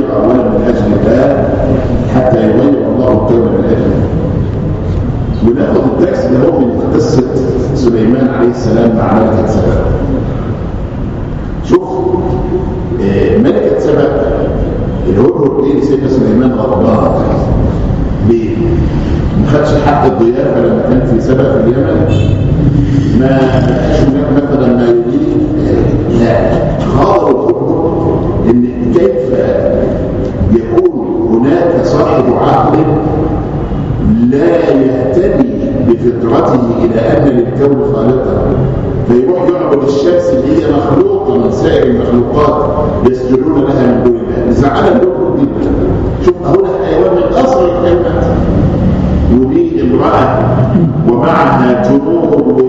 يغير اولا من اجل الله حتى يغير الله الكون من اجله وناخد الدرس ده هو من قصه سليمان عليه السلام مع ملكه سبأ شوف آه، ملكه سبأ الهدهد ايه سيدنا سليمان غضبان ليه؟ ما خدش حق الضيافه لما كان في سبأ في اليمن ما لقاش هناك مثلا ما يريد لا غاضب الهدهد ان كيف يكون هناك صاحب عقل لا يهتدي بفطرته الى ان للكون خالقا فيروح يعبد الشمس اللي هي مخلوقه من سائر المخلوقات يسجدون لها من دون الله زعل الهدهد جدا شوف هنا حيوان من اصغر الحيوانات ودي امراه ومعها جنود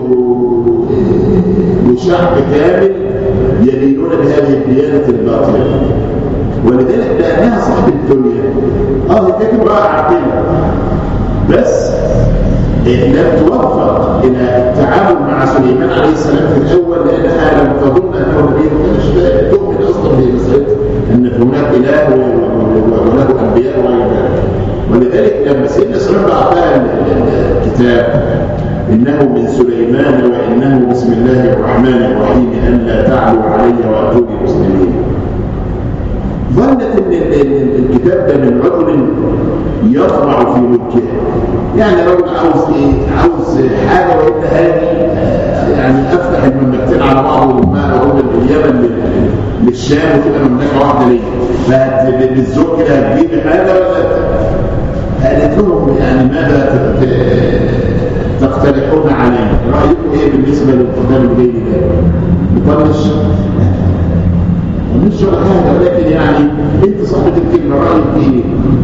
وشعب كامل يدينون بهذه الديانه الباطله ولذلك لانها صاحب الدنيا اه هي كانت امراه عاقله بس لم توفق الى التعامل مع سليمان عليه السلام في الاول لانها لم تظن انه نبي مش تؤمن اصلا بمساله ان هناك اله وله انبياء وغير ذلك ولذلك لما سيدنا سليمان اعطاها الكتاب انه من سليمان وانه بسم الله الرحمن الرحيم ان لا تعلوا علي واتوني مسلمين ظنت ان الكتاب ده من رجل يطمع في ملكه يعني رجل عاوز ايه عاوز حاجه وانت هادي يعني افتح المملكتين على بعض وما اقول اليمن للشام وتبقى مملكه واحده ليه فبالذوق كده هتجيب حاجه ولا قالت لهم يعني ماذا تقترحون عليه رايكم ايه بالنسبه للقدام الجاي ده نطنش مش ولا حاجه ولكن يعني انت صاحبه الكلمه رايك ايه؟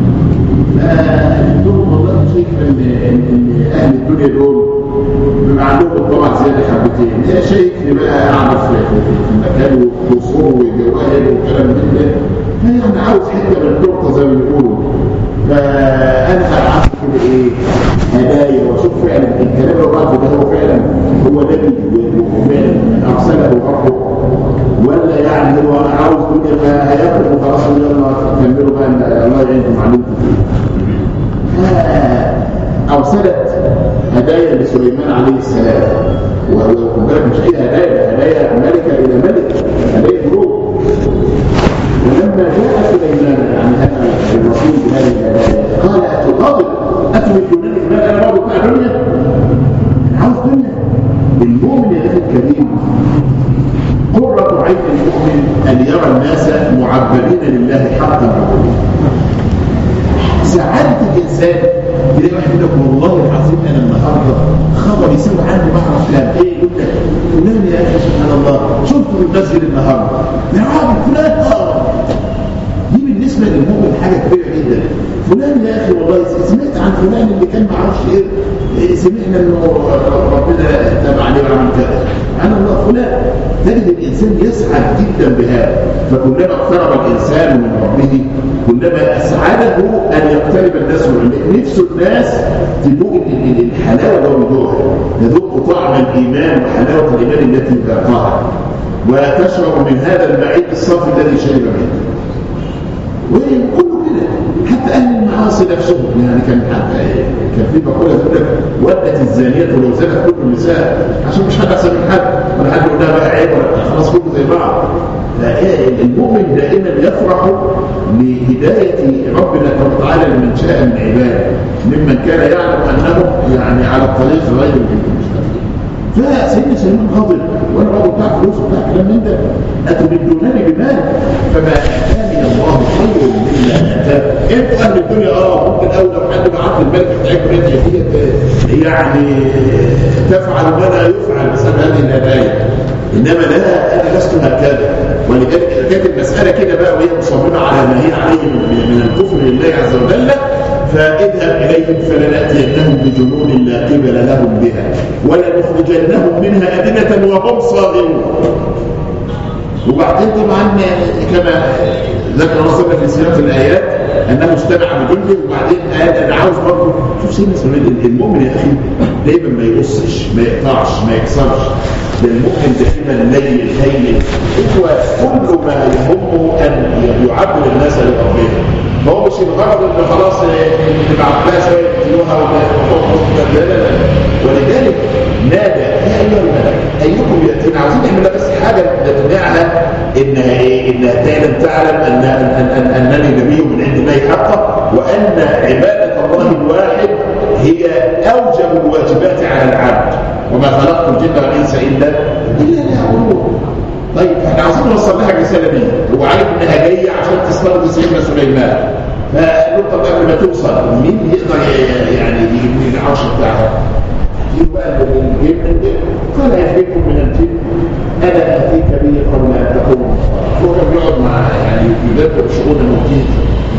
لهم والله شايف ان ان اهل الدنيا دول بيبقى عندهم الطبع زياده حبتين هي شايفني بقى اعرف في المكان وقصور وجواهر وكلام من ده فيعني عاوز حته من التورته زي ما بيقولوا فانا هبعت كده ايه هدايا واشوف فعلا الكلام اللي بعته ده هو فعلا هو نبي وفعلا ارسله ربه ولا يعني هو عاوز دنيا فهياخد وخلاص يلا كملوا بقى الله يعينكم عليكم ارسلت هدايا لسليمان عليه السلام وخد بالك مش اي هدايا هدايا ملكه الى ملك هدايا ملوك ولما جاء سليمان يعني هذا الرسول بهذه الهدايا قال اتغاضب اتمدونني بمال انا برضه بتاع دنيا عاوز دنيا المؤمن يا اخي الكريم قرة عين المؤمن أن يرى الناس معبدين لله حقا عبودية سعادة الإنسان يلاقي واحد يقول لك والله العظيم أنا النهارده خبر يسوي عني بعرف فلان إيه يقول لك فلان يا أخي سبحان الله شفته في المسجد النهارده يا راجل فلان آه دي بالنسبة للمؤمن حاجة كبيرة جدا فلان يا أخي والله سمعت عن فلان اللي كان ما اعرفش إيه سمعنا إنه ربنا تاب عليه وعمل كذا سبحان الله فلان تجد الإنسان يسعد جدا بهذا فكلما اقترب الإنسان من ربه كلما أسعده أن يقترب الناس من نفس الناس تذوق الحلاوة اللي هو بيذوقها يذوق طعم الإيمان وحلاوة الإيمان التي ذاقها وتشرب من هذا المعين الصافي الذي شرب منه وكله كده حتى اهل المعاصي نفسهم يعني كان حتى كان في مقوله تقول لك ودت الزانيه ولو زنت كل النساء عشان مش حد احسن من حد ولا حد يقول لها بقى عيب ولا خلاص كله زي بعض المؤمن دائما يفرح لهدايه ربنا تبارك وتعالى لمن شاء من عباده ممن كان يعلم انهم يعني على الطريق غير المستقيم فسيدنا سليمان غاضب وانا برضه بتاع فلوس وبتاع كلام من ده اتمدونني بمال فما اتاني الله خير مما اتاك انتوا اهل الدنيا اه ممكن اول لو حد بعت الملكه بتاعتكم ديت يعني تفعل ما لا يفعل بسبب هذه الهدايا انما لا انا لست هكذا ولذلك كانت المساله كده بقى وهي مصممه على ما هي عليه من الكفر لله عز وجل فاذهب إليهم فلنأتينهم بجنون لا قبل لهم بها ولنخرجنهم منها أدنة وهم صاغرون وبعدين طبعا كما ذكر رسولنا في سياق الآيات أنه استمع بجنده وبعدين قال أنا عاوز برضه شوف سيدنا سليمان المؤمن يا أخي دايما ما يقصش ما يقطعش ما يكسرش للمؤمن دائما لين هين هو كل ما يهمه ان يعبر الناس لربهم ما هو مش الغرض انه خلاص نبعت لها شويه يوها لا لا لا ولذلك نادى يا ايها الملائكه ايكم ياتينا عاوزين نعمل بس حاجه نقنعها انها ايه انها تعلم تعلم ان ان ان انني نبي من عند الله حقا وان عباده الله الواحد هي اوجب الواجبات على العبد وما خلقت الجن والانس الا الا ليعبدون طيب احنا عاوزين نوصل لها الرساله دي هو عارف انها جايه عشان تسترضي سيدنا سليمان فقال له طب قبل ما توصل مين يقدر يعني يجيب لي العرش بتاعها؟ يجيب بقى الجن قال يحبكم من الجن انا اتيك به قبل ان تقوم هو كان بيقعد مع يعني يدبر شؤون الموتين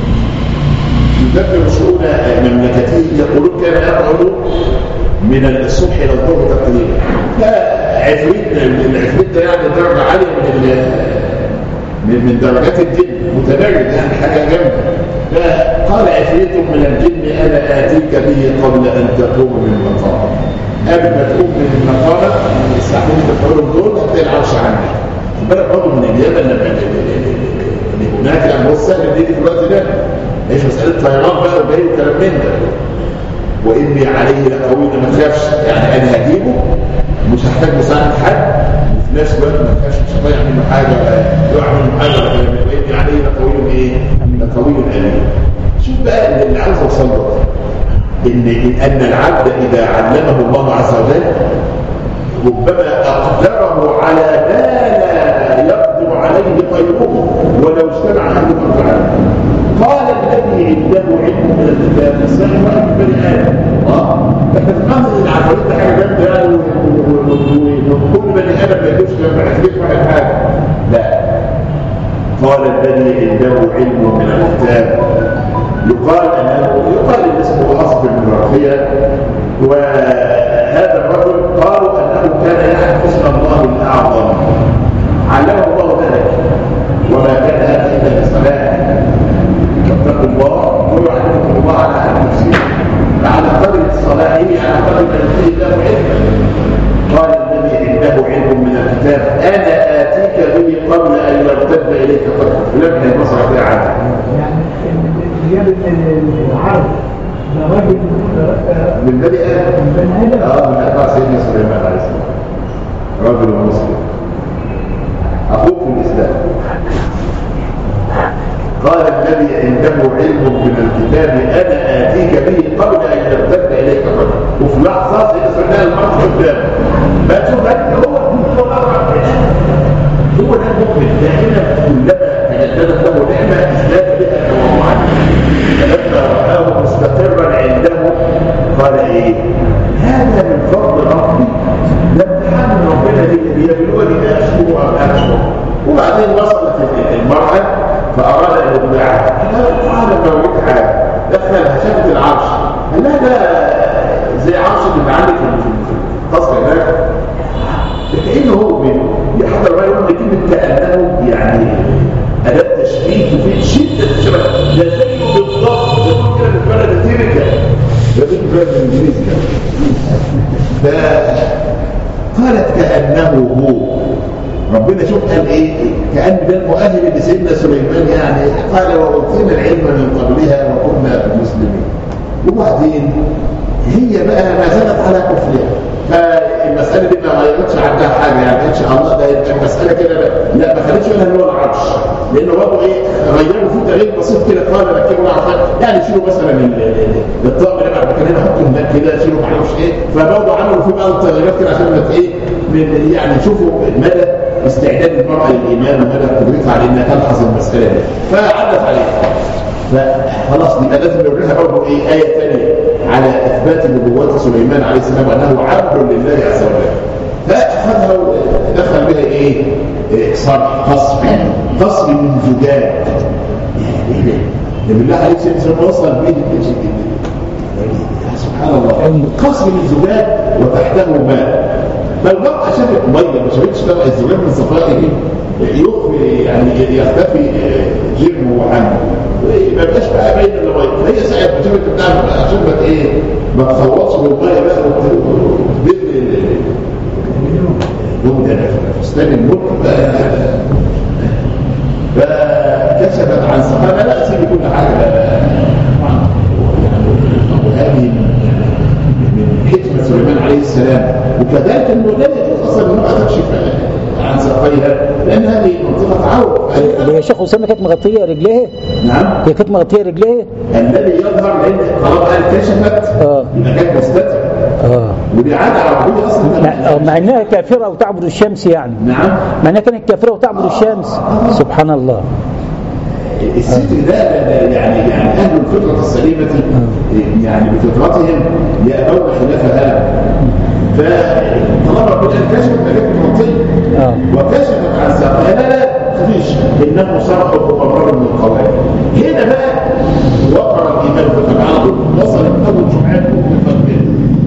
يدبر شؤون مملكته يقولون كان يقعد من الصبح الى الظهر تقريبا فعفريت العفريت ده يعني درجه عاليه من من من درجات الجن متبرد يعني حاجه جامده فقال عفريت من الجن انا اتيك به قبل ان تقوم من مقامك قبل ما تقوم من مقامك الساعتين بتقولهم دول هتلاقي العرش عندك بالك برضه من اليمن لما هناك يعني هو السهل دي في الوقت ده مش مساله طيران بقى وجاي وكلام من ده واني عليه لقوي ما تخافش يعني انا هجيبه مش هحتاج مساعده حد وفي نفس الوقت ما تخافش مش هضيع منه حاجه ولا يقع منه حاجه واني عليه لقوي ايه؟ لقوي امين شوف بقى اللي عايز اوصل له ان ان العبد اذا علمه الله عز وجل ربما اقدره على ما لا يقدر عليه غيره ولو اجتمع اهل القران قال الذي عنده علم من الكتاب السنه واحد بني ادم اه احنا بنعمل العفاريت ده حاجه جامده يعني وكل بني ادم ما يدوش لما يحكيك واحد حاجه لا قال الذي عنده علم من الكتاب يقال انه يقال ان اسمه اصب بن رقيه وهذا الرجل قالوا انه كان يعرف اسم الله الاعظم علمه الله ذلك وما كان هذا الا لصلاه اتقوا الله ويعلمكم الله على اهل التفسير فعلى قدر صلاحه على قدر ما يؤتيه الله علما قال الذي عنده علم من الكتاب انا اتيك به قبل ان يرتد اليك طرفك لم البصر في عالم يعني العرب ده راجل من بني ادم من بني ادم اه من اتباع سيدنا سليمان عليه السلام رجل مسلم اخوك في الاسلام قال الذي عنده علم من الكتاب انا اتيك به قبل ان يرتد اليك الرجل وفي لحظه سيدنا الارض قدامه ما تشوف هو هو هو ده المؤمن دائما كلما تجددت له نعمه ازداد بها تواضعا فلما رآه مستقرا عنده قال ايه هذا من فضل ربي لم تحمل ربنا ليبلوني اشكر ام اكفر وبعدين وصلت المرأة فأراد أن يتبعها قال ما حاجة دخلها شافت العرش قال لها ده زي عرش اللي عندك في القصر هناك كأنه هو حتى لما يقول كلمة كأنه يعني أداة تشبيه تفيد شدة الشبه ده زيه بالضبط يقول كده بالبلد تيركا ده بالبلد الإنجليزي فقالت كأنه هو ربنا شوف قال ايه كأن ده المؤهل لسيدنا سليمان يعني قال وأوتينا العلم من قبلها وكنا مسلمين وبعدين هي بقى ما زالت على كفرها فالمسألة دي ما غيرتش عندها حاجة يعني ان شاء الله ده المسألة كده لا ما خدتش منها اللي هو العرش لأنه برضه ايه غيروا في تغيير بسيط كده قال ركبوا عشان يعني شيلوا مثلا الطقم اللي بعد كده نحطه هناك كده شيلوا ما اعرفش ايه فبرضه عملوا في بعض التغييرات كده عشان ما ايه من يعني شوفوا مدى استعداد المرأة للإيمان ومدى قدرتها على انها تلحظ المسألة دي فعدت عليها فخلاص يبقى لازم نقول لها برضه ايه آية ثانية على إثبات نبوات سليمان عليه السلام وأنه عبد لله عز وجل فأخذها ودخل بها إيه؟ صرح قصر قصر من زجاج يعني إيه ده؟ بالله عليك سيدنا وصل بيه سبحان الله قصر من زجاج وتحته ماء فالمرأة شافت مية ما شافتش طبعا الزجاج من صفائه يخفي يعني يختفي جرمه عنه ما بقاش بقى باين الا ميه فهي ساعه ما شافت بتاع عشان ما ايه ما تصوتش بالميه بقى وتبذل هم ده فستان الملك بقى فكشفت عن سقانا لا سيدي كل حاجه وهذه من حكمه سليمان عليه السلام وكذلك انه لا يجوز اصلا انه تكشف عن ساقيها لان هذه منطقه عور اللي هي شيخ اسامه كانت مغطيه رجليه نعم هي كانت مغطيه رجليه الذي يظهر لان طالما قال كشفت آه. يبقى كانت مستتر اه ودي عاده عربيه اصلا مع, آه، مع انها كافره وتعبد الشمس يعني نعم مع انها كانت كافره وتعبد الشمس سبحان الله الستر ده ده- يعني يعني اهل الفطره السليمه يعني بفطرتهم يأبون خلاف هذا فطالما ربنا كشف فكانت منطقه آه. وكشفت عن ساقها لا لا مفيش انه صرح مقرر من القواعد هنا بقى وقر الايمان بالتعاضد وصل اول جمعات متفقين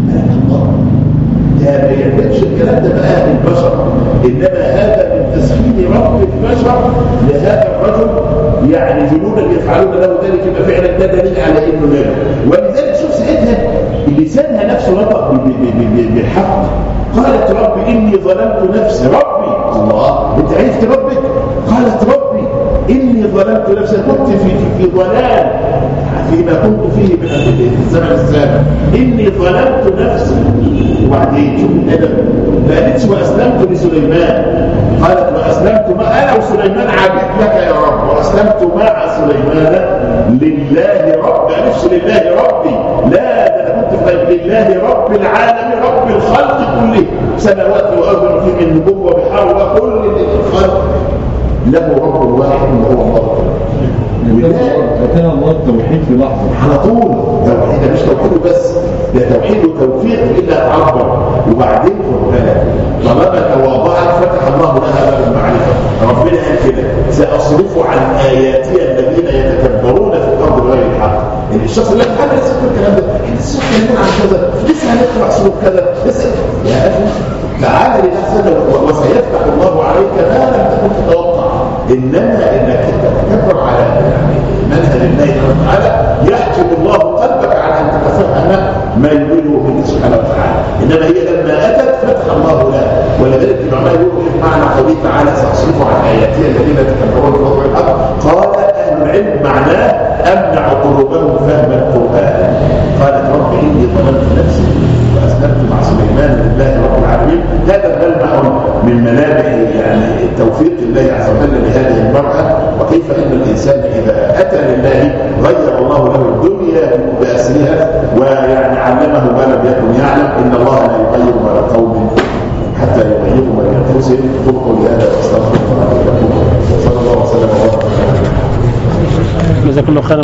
ده ما يعملش الكلام ده بقى البشر انما هذا من تسخير رب البشر لهذا الرجل يعني جنودا يفعلون له ذلك يبقى فعلا ده دليل على انه نبي ولذلك شوف ساعتها لسانها نفسه نطق ب- ب- ب- بالحق قالت رب اني ظلمت نفسي ربي الله انت عرفت ربك قالت ربي اني ظلمت نفسي كنت في في, في ضلال فيما كنت فيه من في الزمن السابق اني ظلمت نفسي وبعدين شوف الادب ما قالتش واسلمت لسليمان قالت واسلمت ما انا وسليمان عبيد لك يا رب واسلمت مع سليمان لله رب ما قالتش لله ربي لا ده انا كنت في لله رب العالمين رب الخلق كله سماوات وارض في من نبوه وبحار وكل الخلق له رب واحد وهو الله اتانا الله التوحيد في لحظه على طول توحيد ده مش توحيد بس ده توحيد وتوفيق الا تعبر وبعدين خد بالك طالما تواضعت فتح الله لها باب المعرفه ربنا قال كده ساصرف عن اياتي الذين يتكبرون في الارض بغير الحق يعني الشخص اللي قال لسه كل الكلام ده احنا لسه اتكلمنا عن كذا لسه هنقرا سوره كذا لسه يا اخي تعالى لنفسك وسيفتح الله عليك ما لم تكن تتوقع انما انك تتكبر على يعني منهج الله سبحانه وتعالى يحجب الله قلبك عن ان تتفهم ما يريده به سبحانه وتعالى انما هي لما اتت فتح الله لها ولذلك العلماء يقولوا في معنى قوله تعالى ساصرف عن اياتي الذين يتكبرون في الارض الحق قال اهل العلم معناه امنع قلوبهم فهم القران قالت رب اني ظلمت نفسي واسلمت مع سليمان لله رب العالمين هذا ملمح من ملامح يعني توفيق الله عز وجل لهذه المراه وكيف ان الانسان اذا اتى لله غير الله له الدنيا باسرها ويعني علمه ما لم يكن يعلم ان الله لا يغير ما لقوم حتى يغيروا ما بانفسهم قل قولي هذا واستغفر الله لكم صلى الله وسلم وبارك على نبينا محمد جزاك الله خيرا